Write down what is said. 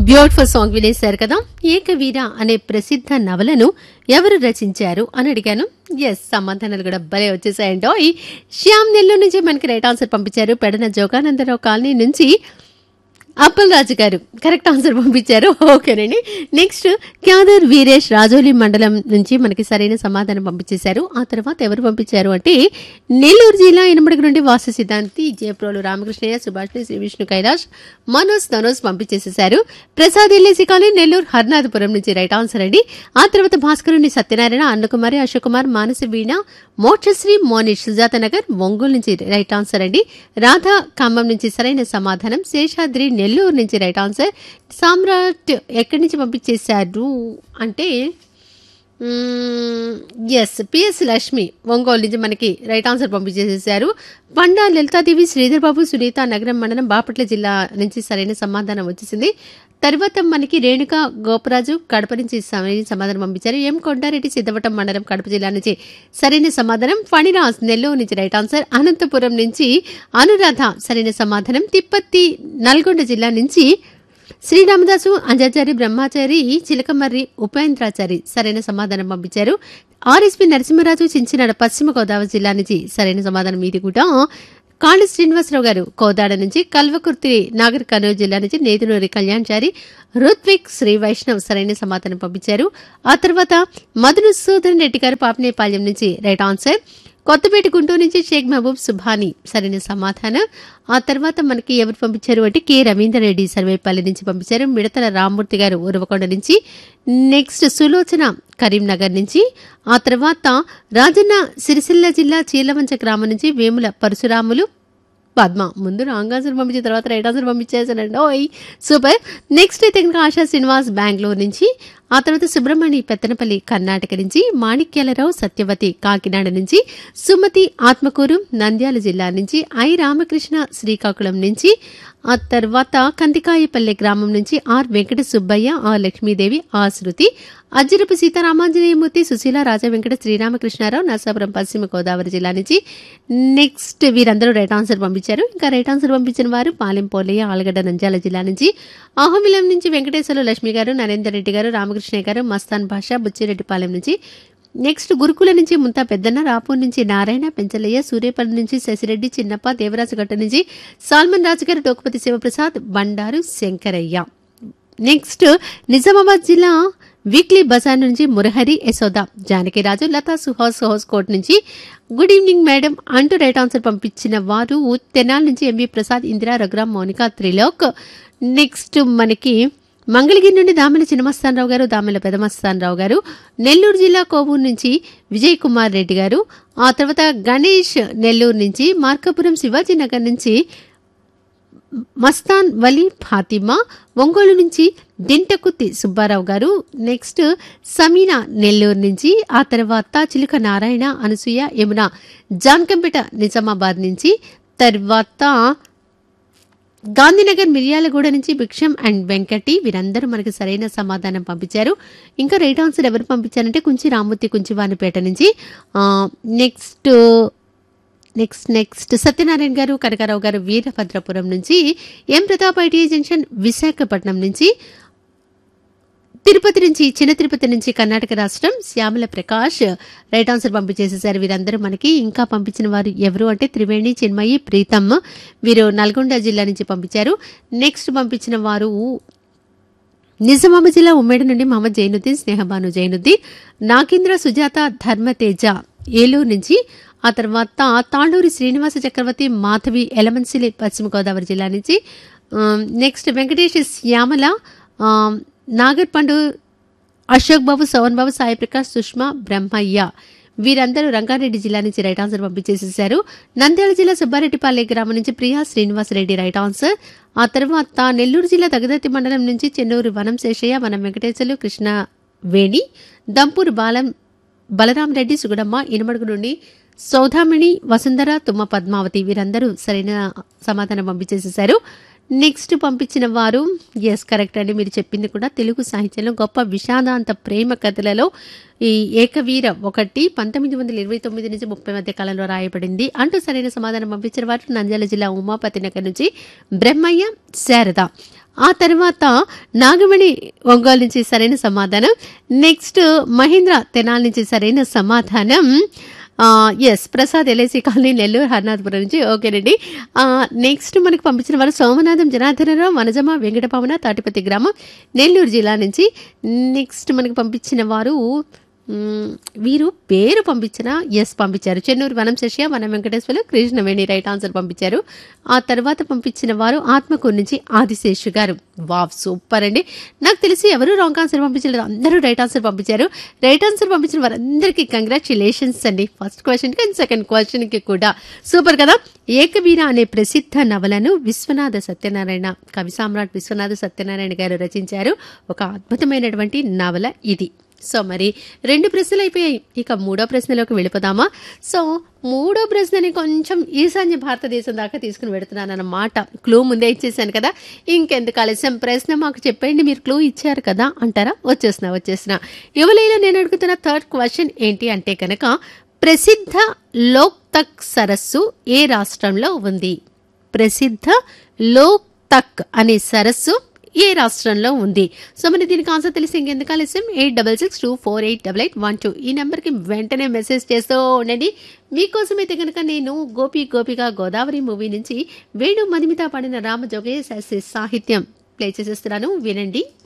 beautiful song వినేశారు కదా ఏకవీర అనే ప్రసిద్ధ నవలను ఎవరు రచించారు అని అడిగాను ఎస్ సమాధానాలు కూడా భలే వచ్చేసాయంటో ఈ శ్యామ్ నెల్లూరు నుంచి మనకి రైట్ ఆన్సర్ పంపించారు పెడన జోగానందరావు కాలనీ నుంచి అప్పల్ రాజు గారు కరెక్ట్ ఆన్సర్ పంపించారు ఓకేనండి నెక్స్ట్ క్యాదర్ వీరేష్ రాజోలి మండలం నుంచి మనకి సరైన సమాధానం పంపించేశారు ఆ తర్వాత ఎవరు పంపించారు అంటే నెల్లూరు జిల్లా ఎనమడికి నుండి వాసు సిద్ధాంతి జయప్రోలు రామకృష్ణయ్య సుభాష్ని శ్రీ విష్ణు కైలాష్ మనోజ్ తనోజ్ పంపించేసేశారు ప్రసాద్ ఎల్లేసి కాలనీ నెల్లూరు హర్నాథపురం నుంచి రైట్ ఆన్సర్ అండి ఆ తర్వాత భాస్కరుని సత్యనారాయణ అన్నకుమారి అశోక్ కుమార్ మానస వీణ మోక్షశ్రీ మోనిష్ సుజాత నగర్ ఒంగోలు నుంచి రైట్ ఆన్సర్ అండి రాధా ఖమ్మం నుంచి సరైన సమాధానం శేషాద్రి నెల్లూరు నుంచి రైట్ ఆన్సర్ సామ్రాట్ ఎక్కడి నుంచి పంపించేశారు అంటే ఎస్ పిఎస్ లక్ష్మి ఒంగోలు నుంచి మనకి రైట్ ఆన్సర్ పంపించేసేసారు పండా లలితాదేవి శ్రీధర్ బాబు సునీత నగరం మండలం బాపట్ల జిల్లా నుంచి సరైన సమాధానం వచ్చేసింది తర్వాత మనకి రేణుక గోపరాజు కడప నుంచి సరైన సమాధానం పంపించారు ఎం కొండారెడ్డి సిద్ధవటం మండలం కడప జిల్లా నుంచి సరైన సమాధానం ఫణిరాజ్ నెల్లూరు నుంచి రైట్ ఆన్సర్ అనంతపురం నుంచి అనురాధ సరైన సమాధానం తిప్పత్తి నల్గొండ జిల్లా నుంచి శ్రీరామదాసు అంజాచారి బ్రహ్మాచారి చిలకమర్రి ఉపేంద్రాచారి సరైన సమాధానం పంపించారు ఆర్ఎస్పీ నరసింహరాజు చించినాడ పశ్చిమ గోదావరి జిల్లా నుంచి సరైన సమాధానం ఇది కూడా కాళీ శ్రీనివాసరావు గారు కోదాడ నుంచి కల్వకుర్తి నాగర్ కర్నూలు జిల్లా నుంచి నేదునూరి కళ్యాణ్చారి రుత్విక్ శ్రీ వైష్ణవ్ సరైన సమాధానం పంపించారు ఆ తర్వాత మధును సూదన్ రెడ్డి గారు పాపనేపాల్యం నుంచి రైట్ ఆన్సర్ కొత్తపేట గుంటూరు నుంచి షేక్ మహబూబ్ సుభాని సరైన సమాధానం ఆ తర్వాత మనకి ఎవరు పంపించారు అంటే కె రవీందర్ రెడ్డి సర్వేపల్లి నుంచి పంపించారు మిడతల రామ్మూర్తి గారు ఉరవకొండ నుంచి నెక్స్ట్ సులోచన కరీంనగర్ నుంచి ఆ తర్వాత రాజన్న సిరిసిల్ల జిల్లా చీలవంచ గ్రామం నుంచి వేముల పరశురాములు పద్మ ముందు రాంగ్ ఆన్సర్ పంపించిన తర్వాత రైట్ ఆన్సర్ పంపించేసానండి ఓయ్ సూపర్ నెక్స్ట్ అయితే కనుక ఆశా శ్రీనివాస్ బెంగళూరు నుంచి ఆ తర్వాత సుబ్రహ్మణి పెత్తనపల్లి కర్ణాటక నుంచి మాణిక్యాలరావు సత్యవతి కాకినాడ నుంచి సుమతి ఆత్మకూరు నంద్యాల జిల్లా నుంచి ఐ రామకృష్ణ శ్రీకాకుళం నుంచి ఆ తర్వాత కందికాయపల్లె గ్రామం నుంచి ఆర్ వెంకట సుబ్బయ్య ఆర్ లక్ష్మీదేవి ఆ శృతి అజ్జిరపు సీతారామాంజనేయమూర్తి సుశీల రాజా వెంకట శ్రీరామకృష్ణారావు నరసాపురం పశ్చిమ గోదావరి జిల్లా నుంచి నెక్స్ట్ వీరందరూ రైట్ ఆన్సర్ పంపించారు ఇంకా రైట్ ఆన్సర్ పంపించిన వారు పాలెం పోలయ్య ఆలగడ్డ నంద్యాల జిల్లా నుంచి అహోమిలం నుంచి వెంకటేశ్వర లక్ష్మి గారు నరేందర్ రెడ్డి గారు రామకృష్ణ గారు మస్తాన్ భాష బుచ్చిరెడ్డిపాలెం నుంచి నెక్స్ట్ గురుకుల నుంచి ముంతా పెద్దన్న రాపూర్ నుంచి నారాయణ పెంచలయ్య సూర్యపల్లి నుంచి శశిరెడ్డి చిన్నప్ప దేవరాజుగట్ట నుంచి సాల్మన్ రాజు గారు డోకుపతి శివప్రసాద్ బండారు శంకరయ్య నెక్స్ట్ నిజామాబాద్ జిల్లా వీక్లీ బజార్ నుంచి మురహరి యశోద జానకిరాజు లతా సుహాస్ హౌస్ కోట్ నుంచి గుడ్ ఈవినింగ్ మేడం అంటూ రైట్ ఆన్సర్ పంపించిన వారు తెనాల నుంచి ఎంబీ ప్రసాద్ ఇందిరా రఘురామ్ మౌనిక త్రిలోక్ నెక్స్ట్ మనకి మంగళగిరి నుండి దామెల చిన్నమస్తానరావు గారు దామెల పెదమస్తానరావు గారు నెల్లూరు జిల్లా కోవూరు నుంచి విజయ్ కుమార్ రెడ్డి గారు ఆ తర్వాత గణేష్ నెల్లూరు నుంచి మార్కాపురం శివాజీ నగర్ నుంచి మస్తాన్ వలీ ఫాతిమా ఒంగోలు నుంచి దింటకుత్తి సుబ్బారావు గారు నెక్స్ట్ సమీనా నెల్లూరు నుంచి ఆ తర్వాత చిలుక నారాయణ అనసూయ యమున జాన్కంపేట నిజామాబాద్ నుంచి తర్వాత గాంధీనగర్ మిర్యాలగూడ నుంచి భిక్షం అండ్ వెంకటి వీరందరూ మనకి సరైన సమాధానం పంపించారు ఇంకా రైట్ ఆన్సర్ ఎవరు పంపించారంటే కుంచి రామూర్తి కుంచివానిపేట నుంచి నెక్స్ట్ నెక్స్ట్ నెక్స్ట్ సత్యనారాయణ గారు కనకారావు గారు వీరభద్రపురం నుంచి M Pratap IT junction Visakhapatnam నుంచి తిరుపతి నుంచి చిన్న తిరుపతి నుంచి కర్ణాటక రాష్ట్రం శ్యామల ప్రకాష్ రైట్ ఆన్సర్ పంపించేసేసారు వీరందరూ మనకి ఇంకా పంపించిన వారు ఎవరు అంటే త్రివేణి చిన్మయి ప్రీతమ్ వీరు నల్గొండ జిల్లా నుంచి పంపించారు నెక్స్ట్ పంపించిన వారు నిజామాబాద్ జిల్లా ఉమ్మడి నుండి మహమ్మద్ జైనుద్దీన్ స్నేహబాను జైనుద్దీన్ నాగేంద్ర సుజాత ధర్మతేజ ఏలూరు నుంచి ఆ తర్వాత తాండూరి శ్రీనివాస చక్రవర్తి మాధవి ఎలమంచిలి పశ్చిమ గోదావరి జిల్లా నుంచి నెక్స్ట్ వెంకటేష్ శ్యామల నాగర్ పండు అశోక్ బాబు సోహన్ బాబు సాయి ప్రకాష్ సుష్మా బ్రహ్మయ్య వీరందరూ రంగారెడ్డి జిల్లా నుంచి రైట్ ఆన్సర్ పంపించేసేసారు నంద్యాల జిల్లా సుబ్బారెడ్డిపాలె గ్రామం నుంచి ప్రియా శ్రీనివాసరెడ్డి రైట్ ఆన్సర్ ఆ తర్వాత నెల్లూరు జిల్లా తగదత్తి మండలం నుంచి చెన్నూరు వనం శేషయ్య వనం వెంకటేశ్వర్లు కృష్ణ వేణి దంపూరు బాలం బలరాం రెడ్డి సుగుడమ్మ ఇనుమడుగు నుండి సౌధామణి వసుంధర తుమ్మ పద్మావతి వీరందరూ సరైన సమాధానం పంపించేసేసారు నెక్స్ట్ పంపించిన వారు ఎస్ కరెక్ట్ అండి మీరు చెప్పింది కూడా తెలుగు సాహిత్యంలో గొప్ప విషాదాంత ప్రేమ కథలలో ఈ ఏకవీర ఒకటి పంతొమ్మిది వందల ఇరవై తొమ్మిది నుంచి ముప్పై మధ్య కాలంలో రాయబడింది అంటూ సరైన సమాధానం పంపించిన వారు నంద్యాల జిల్లా ఉమాపతి నగర్ నుంచి బ్రహ్మయ్య శారద ఆ తర్వాత నాగమణి ఒంగోలు నుంచి సరైన సమాధానం నెక్స్ట్ మహేంద్ర తెనాల నుంచి సరైన సమాధానం S Prasad LIC colony Nellore Harnathapuram నుంచి ఓకేనండి నెక్స్ట్ మనకు పంపించిన వారు సోమనాథం జనార్దనరావు వనజమ వెంకటపవన తాటిపతి గ్రామం నెల్లూరు జిల్లా నుంచి నెక్స్ట్ మనకు పంపించిన వారు మ్మ్, వీరు పేరు పంపించిన ఎస్ పంపించారు చెన్నూరు వనం శశియ వనం వెంకటేశ్వర కృష్ణవేణి రైట్ ఆన్సర్ పంపించారు ఆ తర్వాత పంపించిన వారు ఆత్మకూరు నుంచి ఆదిశేషు గారు వావ్ సూపర్ అండి నాకు తెలిసి ఎవరు రాంగ్ ఆన్సర్ పంపించలేదు అందరూ రైట్ ఆన్సర్ పంపించారు రైట్ ఆన్సర్ పంపించిన వారందరికీ కంగ్రాచులేషన్స్ అండి ఫస్ట్ క్వశ్చన్కి అండ్ సెకండ్ క్వశ్చన్కి కూడా సూపర్ కదా ఏకవీర అనే ప్రసిద్ధ నవలను విశ్వనాథ సత్యనారాయణ కవి సామ్రాట్ విశ్వనాథ సత్యనారాయణ గారు రచించారు ఒక అద్భుతమైనటువంటి నవల ఇది సో మరి రెండు ప్రశ్నలు అయిపోయాయి ఇక మూడో ప్రశ్నలోకి వెళ్ళిపోదామా సో మూడో ప్రశ్నని కొంచెం ఈశాన్య భారతదేశం దాకా తీసుకుని వెళుతున్నాను అన్నమాట క్లూ ముందే ఇచ్చేసాను కదా ఇంకెందుకు ఆలస్యం ప్రశ్న మాకు చెప్పండి మీరు క్లూ ఇచ్చారు కదా అంటారా వచ్చేసిన వచ్చేసిన యువలేలో నేను అడుగుతున్న థర్డ్ క్వశ్చన్ ఏంటి అంటే కనుక ప్రసిద్ధ లోక్ తక్ సరస్సు ఏ రాష్ట్రంలో ఉంది ప్రసిద్ధ లోక్ తక్ అనే సరస్సు ఏ రాష్ట్రంలో ఉంది సో మరి దీనికి ఆన్సర్ తెలిసి ఇంకెందుకు ఆలస్యం eight double six two four eight double eight one two ఈ నెంబర్కి వెంటనే మెసేజ్ చేస్తూ ఉండండి మీకోసం అయితే కనుక నేను గోపి గోపిగా గోదావరి మూవీ నుంచి వేణు మదిమిత పాడిన రామ జోగయ్య శాస్త్రి సాహిత్యం ప్లే చేసేస్తున్నాను వినండి